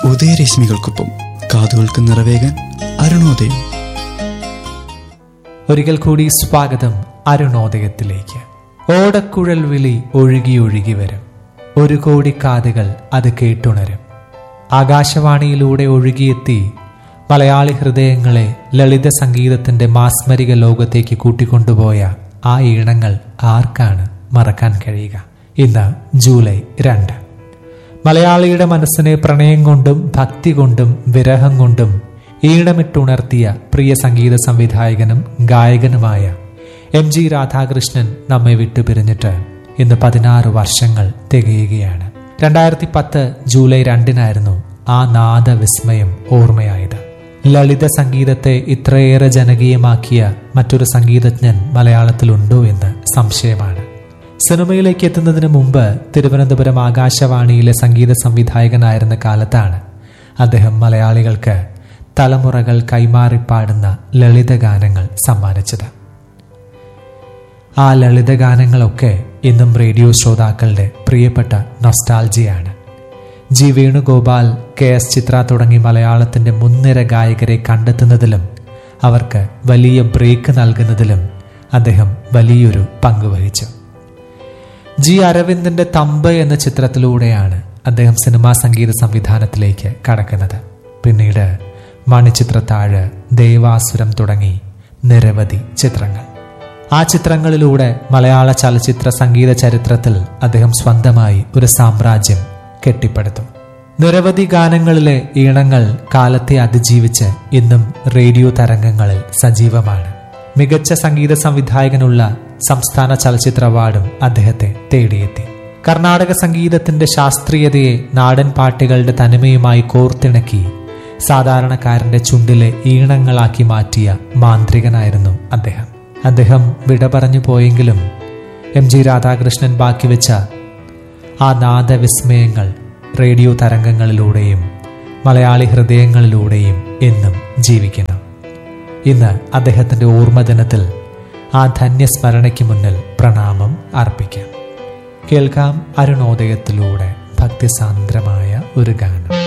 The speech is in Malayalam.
ഉദയരശ്മികൾക്കൊപ്പം കാതുകൾക്ക് നിറവേകാൻ അരുണോദയം ഒരിക്കൽ കൂടി സ്വാഗതം അരുണോദയത്തിലേക്ക് ഓടക്കുഴൽ വിളി ഒഴുകി ഒഴുകി വരും ഒരു കോടി കാതുകൾ അത് കേട്ടുണരും ആകാശവാണിയിലൂടെ ഒഴുകിയെത്തി മലയാളി ഹൃദയങ്ങളെ ലളിത സംഗീതത്തിന്റെ മാസ്മരിക ലോകത്തേക്ക് കൂട്ടിക്കൊണ്ടുപോയ ആ ഈണങ്ങൾ ആർക്കാണ് മറക്കാൻ കഴിയുക ഇന്ന് ജൂലൈ രണ്ട് മലയാളിയുടെ മനസ്സിനെ പ്രണയം കൊണ്ടും ഭക്തി കൊണ്ടും വിരഹം കൊണ്ടും ഈണമിട്ടുണർത്തിയ പ്രിയ സംഗീത സംവിധായകനും ഗായകനുമായ എം ജി രാധാകൃഷ്ണൻ നമ്മെ വിട്ടുപിരിഞ്ഞിട്ട് ഇന്ന് പതിനാറ് വർഷങ്ങൾ തികയുകയാണ് രണ്ടായിരത്തി പത്ത് ജൂലൈ രണ്ടിനായിരുന്നു ആ നാദവിസ്മയം ഓർമ്മയായത് ലളിത സംഗീതത്തെ ഇത്രയേറെ ജനകീയമാക്കിയ മറ്റൊരു സംഗീതജ്ഞൻ മലയാളത്തിലുണ്ടോ എന്ന് സംശയമാണ് സിനിമയിലേക്ക് എത്തുന്നതിന് മുമ്പ് തിരുവനന്തപുരം ആകാശവാണിയിലെ സംഗീത സംവിധായകനായിരുന്ന കാലത്താണ് അദ്ദേഹം മലയാളികൾക്ക് തലമുറകൾ കൈമാറിപ്പാടുന്ന ലളിത ഗാനങ്ങൾ സമ്മാനിച്ചത് ആ ലളിത ഗാനങ്ങളൊക്കെ ഇന്നും റേഡിയോ ശ്രോതാക്കളുടെ പ്രിയപ്പെട്ട നൊസ്റ്റാൾജിയാണ് G Venugopal K S Chithra തുടങ്ങി മലയാളത്തിന്റെ മുൻനിര ഗായകരെ കണ്ടെത്തുന്നതിലും അവർക്ക് വലിയ ബ്രേക്ക് നൽകുന്നതിലും അദ്ദേഹം വലിയൊരു പങ്കുവഹിച്ചു ജി അരവിന്ദന്റെ തമ്പ് എന്ന ചിത്രത്തിലൂടെയാണ് അദ്ദേഹം സിനിമാ സംഗീത സംവിധാനത്തിലേക്ക് കടക്കുന്നത് പിന്നീട് മണിച്ചിത്രത്താഴ് ദേവാസുരം തുടങ്ങി നിരവധി ചിത്രങ്ങൾ ആ ചിത്രങ്ങളിലൂടെ മലയാള ചലച്ചിത്ര സംഗീത ചരിത്രത്തിൽ അദ്ദേഹം സ്വന്തമായി ഒരു സാമ്രാജ്യം കെട്ടിപ്പടുത്തു നിരവധി ഗാനങ്ങളിലെ ഈണങ്ങൾ കാലത്തെ അതിജീവിച്ച് ഇന്നും റേഡിയോ തരംഗങ്ങളിൽ സജീവമാണ് മികച്ച സംഗീത സംവിധായകനുള്ള സംസ്ഥാന ചലച്ചിത്ര അവാർഡും അദ്ദേഹത്തെ തേടിയെത്തി കർണാടക സംഗീതത്തിന്റെ ശാസ്ത്രീയതയെ നാടൻ പാട്ടുകളുടെ തനിമയുമായി കോർത്തിണക്കി സാധാരണക്കാരന്റെ ചുണ്ടിലെ ഈണങ്ങളാക്കി മാറ്റിയ മാന്ത്രികനായിരുന്നു അദ്ദേഹം അദ്ദേഹം വിട പറഞ്ഞു പോയെങ്കിലും എം ജി രാധാകൃഷ്ണൻ ബാക്കി വെച്ച ആ നാദവിസ്മയങ്ങൾ റേഡിയോ തരംഗങ്ങളിലൂടെയും മലയാളി ഹൃദയങ്ങളിലൂടെയും എന്നും ജീവിക്കണം ഇന്ന് അദ്ദേഹത്തിന്റെ ഓർമ്മദിനത്തിൽ ആ ധന്യസ്മരണയ്ക്ക് മുന്നിൽ പ്രണാമം അർപ്പിക്കാം കേൾക്കാം അരുണോദയത്തിലൂടെ ഭക്തിസാന്ദ്രമായ ഒരു ഗാനം